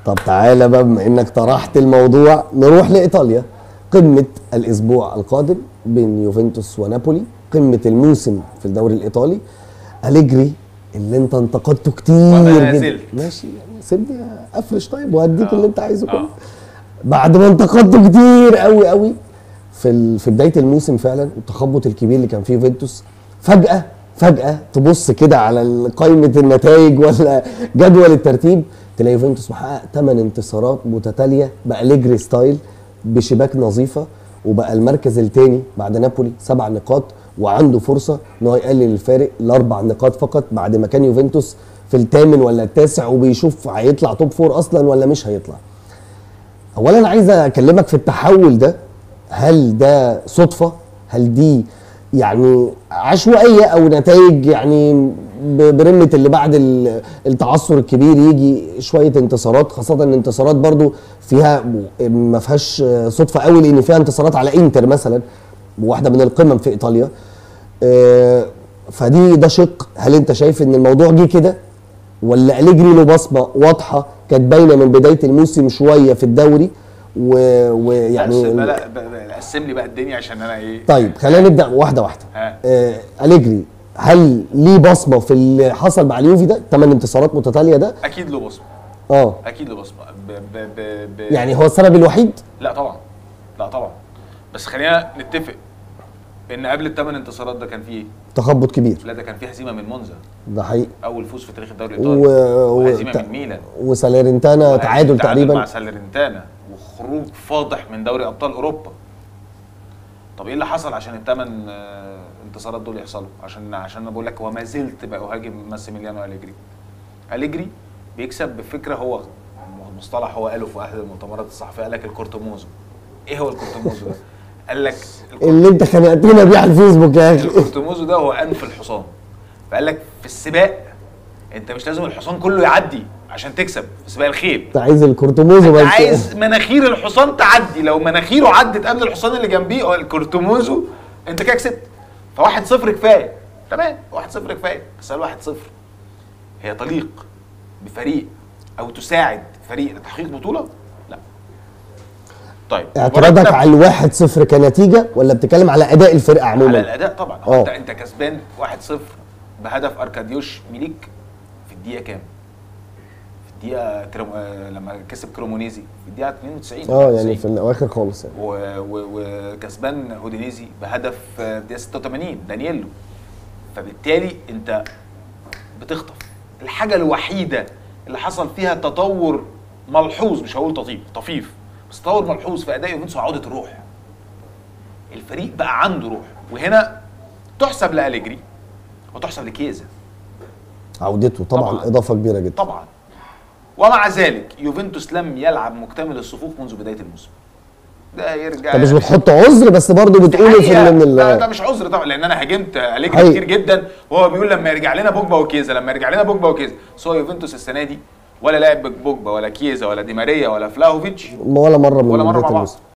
طب تعالى بقى بما انك طرحت الموضوع نروح لايطاليا قمه الاسبوع القادم بين يوفنتوس ونابولي قمه الموسم في الدوري الايطالي اليجري اللي انت انتقدته كتير وما جدا زلت. ماشي يعني سيبني افرش طيب وهديك آه. اللي انت عايزه كله آه. بعد ما انتقدته كتير قوي قوي في ال... في بدايه الموسم فعلا التخبط الكبير اللي كان فيه يوفنتوس فجاه فجاه تبص كده على قائمه النتائج ولا جدول الترتيب تلاقي يوفنتوس محقق 8 انتصارات متتاليه باليجري ستايل بشباك نظيفه وبقى المركز الثاني بعد نابولي سبع نقاط وعنده فرصه ان هو يقلل الفارق لاربع نقاط فقط بعد ما كان يوفنتوس في الثامن ولا التاسع وبيشوف هيطلع توب فور اصلا ولا مش هيطلع اولا عايز اكلمك في التحول ده هل ده صدفه هل دي يعني عشوائيه او نتائج يعني ب- برمه اللي بعد ال- التعثر الكبير يجي شويه انتصارات خاصه ان انتصارات برضو فيها ما فيهاش صدفه قوي لان فيها انتصارات على انتر مثلا واحده من القمم في ايطاليا آه، فدي ده شق هل انت شايف ان الموضوع جه كده ولا أليجري له بصمه واضحه كانت باينه من بدايه الموسم شويه في الدوري و- ويعني بس بقى لا بقى- بقى قسم لي بقى الدنيا عشان انا ايه طيب خلينا نبدا واحده واحده ها. آه أليجري هل ليه بصمه في اللي حصل مع اليوفي ده ثمان انتصارات متتاليه ده اكيد له بصمه اه اكيد له بصمه ب ب ب ب يعني هو السبب الوحيد لا طبعا لا طبعا بس خلينا نتفق ان قبل الثمان انتصارات ده كان فيه ايه؟ تخبط كبير لا ده كان فيه هزيمه من مونزا ده حقيقي اول فوز في تاريخ الدوري و... الايطالي و... وهزيمه ت- من ميلان وساليرنتانا تعادل تقريبا مع سالرنتانا وخروج فاضح من دوري ابطال اوروبا طب ايه اللي حصل عشان الثمان انتصارات دول يحصلوا عشان عشان انا بقول لك وما زلت بأهاجم ماسيميليانو أليجري أليجري بيكسب بفكره هو مصطلح هو قاله في احد المؤتمرات الصحفيه قال لك الكورتوموزو ايه هو الكورتوموزو ده قال لك الكورتوموزو اللي انت خنقتنا بيه على الفيسبوك يا اخي الكورتوموزو ده هو انف الحصان فقال لك في السباق انت مش لازم الحصان كله يعدي عشان تكسب في سباق الخيل انت عايز الكورتوموزو انت بس عايز مناخير الحصان تعدي لو مناخيره عدت قبل الحصان اللي جنبيه او الكورتوموزو انت كده كسبت فواحد صفر كفايه تمام واحد صفر كفايه بس قال واحد صفر هي تليق بفريق او تساعد فريق لتحقيق بطوله لا طيب اعتراضك مباراة على الواحد صفر كنتيجه ولا بتتكلم على اداء الفرقه على عموما الاداء طبعا هو اه. انت انت كسبان 1-0 بهدف اركاديوش ميليك في الدقيقه كام؟ في الدقيقه كرم... آه، لما كسب كرومونيزي في الدقيقه 92 اه يعني 90. في الاواخر خالص يعني و... و... وكسبان هودينيزي بهدف آه، في الدقيقه 86 دانييلو فبالتالي انت بتخطف الحاجه الوحيده اللي حصل فيها تطور ملحوظ مش هقول طفيف طفيف بس تطور ملحوظ في اداء يوفنتوس وعوده الروح الفريق بقى عنده روح وهنا تحسب لأليجري وتحسب لكيزا عودته طبعا, طبعاً. اضافه كبيره جدا طبعا ومع ذلك يوفنتوس لم يلعب مكتمل الصفوف منذ بدايه الموسم ده يرجع انت مش بتحط عذر بس برضه بتقوله في حقيقة. من لا ده ال مش عذر طبعا لان انا هاجمت أليجري حقيقي. كتير جدا وهو بيقول لما يرجع لنا بوجبا وكيزا لما يرجع لنا بوجبا وكيزا بس هو يوفنتوس السنه دي ولا لاعب بوجبا ولا كيزا ولا دي ماريا ولا فلاهوفيتش ولا مره من ولا مرة بداية مع بعض. الموسم